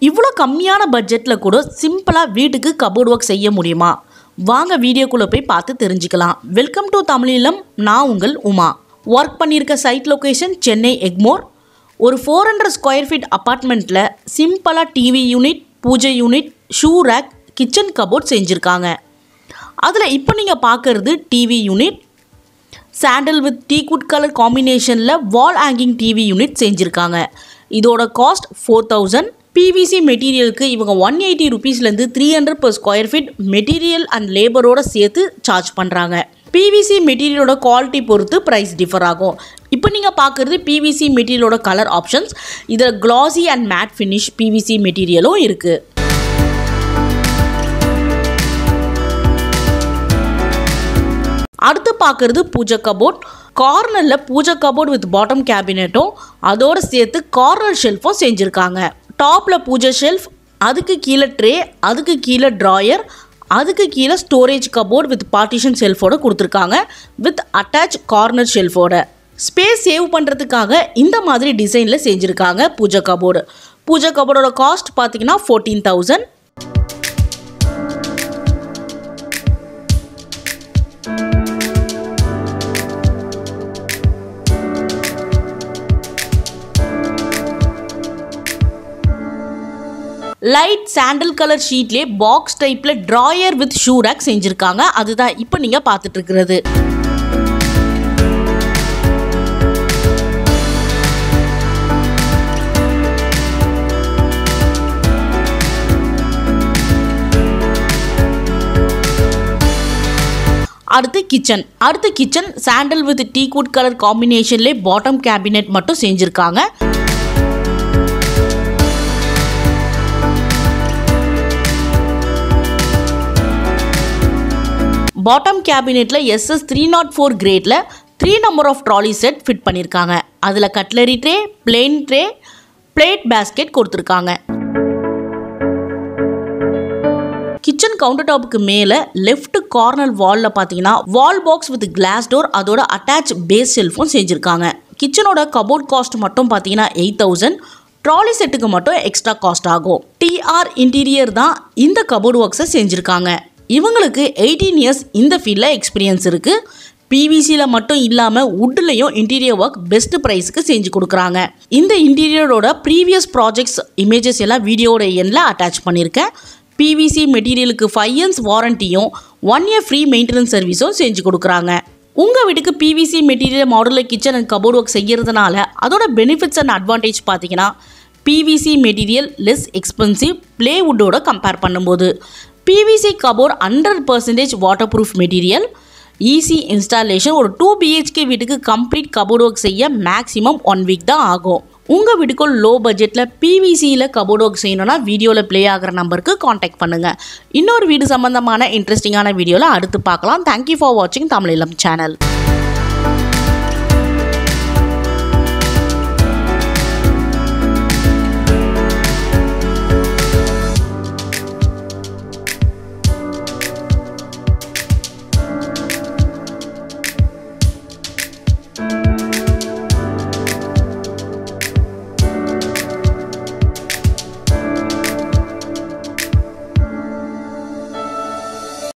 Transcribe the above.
இவ்வளோ கம்மியான பட்ஜெட்டில் கூட சிம்பிளாக வீட்டுக்கு கபோர்ட் ஒர்க் செய்ய முடியுமா வாங்க வீடியோக்குள்ளே போய் பார்த்து தெரிஞ்சுக்கலாம் வெல்கம் டு தமிழீழம் நான் உங்கள் உமா ஒர்க் பண்ணியிருக்க சைட் லொகேஷன் சென்னை எக்மோர் ஒரு ஃபோர் ஹண்ட்ரட் ஸ்கொயர் ஃபீட் அப்பார்ட்மெண்ட்டில் சிம்பிளாக TV unit pooja unit shoe rack kitchen cupboard செஞ்சுருக்காங்க அதில் இப்போ நீங்கள் பார்க்குறது TV unit sandal with teakwood colour காம்பினேஷனில் வால் ஹேங்கிங் டிவி யூனிட் செஞ்சுருக்காங்க இதோட காஸ்ட் ஃபோர் தௌசண்ட் பிவிசி மெட்டீரியலுக்கு இவங்க ஒன் எயிட்டி ருபீஸ்லேருந்து three hundred per square feet material and லேபரோட சேர்த்து சார்ஜ் பண்ணுறாங்க பிவிசி மெட்டீரியலோட குவாலிட்டி பொறுத்து ப்ரைஸ் டிஃபர் ஆகும் இப்போ நீங்கள் பார்க்குறது பிவிசி மெட்டீரியலோட கலர் ஆப்ஷன்ஸ் இதில் glossy and matte finish PVC மெட்டீரியலும் இருக்குது அடுத்து பார்க்குறது பூஜை கபோர்ட் கார்னரில் பூஜை கபோர்ட் வித் பாட்டம் கேபினெட்டும் அதோடு சேர்த்து கார்னர் ஷெல்ஃபும் செஞ்சுருக்காங்க டாப்பில் பூஜை ஷெல்ஃப் அதுக்கு கீழே ட்ரே அதுக்கு கீழே ட்ராயர் அதுக்கு கீழே ஸ்டோரேஜ் கபோர்ட் வித் பார்ட்டிஷன் ஷெல்ஃபோட கொடுத்துருக்காங்க வித் அட்டாச் கார்னர் ஷெல்ஃபோட ஸ்பேஸ் சேவ் பண்ணுறதுக்காக இந்த மாதிரி டிசைனில் செஞ்சுருக்காங்க பூஜை கபோர்டு பூஜை கபோர்டோட காஸ்ட் பார்த்தீங்கன்னா fourteen thousand light sandal colour ஷீட்லேயே பாக்ஸ் டைப்பில் ட்ராயர் வித் ஷூ ரேக் செஞ்சுருக்காங்க அதுதான் இப்போ நீங்கள் பார்த்துட்டு இருக்கிறது அடுத்து கிச்சன் அடுத்து kitchen sandal with teakwood colour காம்பினேஷன்லேயே பாட்டம் கேபினெட் மட்டும் செஞ்சுருக்காங்க பாட்டம் கேபினெட்டில் எஸ்எஸ் த்ரீ நாட் ஃபோர் கிரேடில் three number of trolley set fit பண்ணியிருக்காங்க அதில் cutlery tray plain tray plate basket கொடுத்துருக்காங்க கிச்சன் கவுண்டர் டாப்புக்கு மேலே லெஃப்ட் கார்னர் வாலில் பார்த்தீங்கன்னா wall box with glass door அதோட அட்டாச் பேஸ் ஷெல்ஃபும் செஞ்சுருக்காங்க கிச்சனோட கபோர்ட் காஸ்ட் மட்டும் பார்த்தீங்கன்னா எயிட் தௌசண்ட் ட்ராலி செட்டுக்கு மட்டும் எக்ஸ்ட்ரா காஸ்ட் ஆகும் டிஆர் இன்டீரியர் தான் இந்த கபோர்ட் ஒர்க்ஸை செஞ்சுருக்காங்க இவங்களுக்கு எயிட்டீன் இயர்ஸ் இந்த ஃபீல்டில் எக்ஸ்பீரியன்ஸ் இருக்குது பிவிசியில் மட்டும் இல்லாமல் வுட்லேயும் இன்டீரியர் ஒர்க் பெஸ்ட் ப்ரைஸுக்கு செஞ்சு கொடுக்குறாங்க இந்த இன்டீரியரோட ப்ரீவியஸ் ப்ராஜெக்ட்ஸ் இமேஜஸ் எல்லாம் வீடியோட எண்ணில் அட்டாச் பண்ணியிருக்கேன் பிவிசி மெட்டீரியலுக்கு ஃபைவ் இயர்ஸ் வாரண்டியும் ஒன் இயர் ஃப்ரீ மெயின்டெனன்ஸ் சர்வீஸும் செஞ்சு கொடுக்குறாங்க உங்கள் வீட்டுக்கு பிவிசி மெட்டீரியல் மாடலில் கிச்சன் அண்ட் கபோர்ட் ஒர்க் செய்கிறதுனால அதோட பெனிஃபிட்ஸ் அண்ட் அட்வான்டேஜ் பார்த்தீங்கன்னா பிவிசி மெட்டீரியல் லெஸ் எக்ஸ்பென்சிவ் ப்ளேவுட்டோட கம்பேர் பண்ணும்போது PVC cupboard hundred percentage water proof material easy installation ஒரு டூ பிஹெச்கே வீட்டுக்கு கம்ப்ளீட் கபோர்ட் ஒர்க் செய்ய மேக்ஸிமம் ஒன் வீக் தான் ஆகும் உங்கள் வீட்டுக்கும் லோ பட்ஜெட்டில் பிவிசியில் கபோர்ட் ஒர்க் செய்யணும்னா வீடியோவில் ப்ளே ஆகிற நம்பருக்கு காண்டாக்ட் பண்ணுங்கள் இன்னொரு வீடு சம்மந்தமான இன்ட்ரெஸ்டிங்கான வீடியோவில் அடுத்து பார்க்கலாம் தேங்க்யூ ஃபார் வாட்சிங் தமிழிலம் சேனல்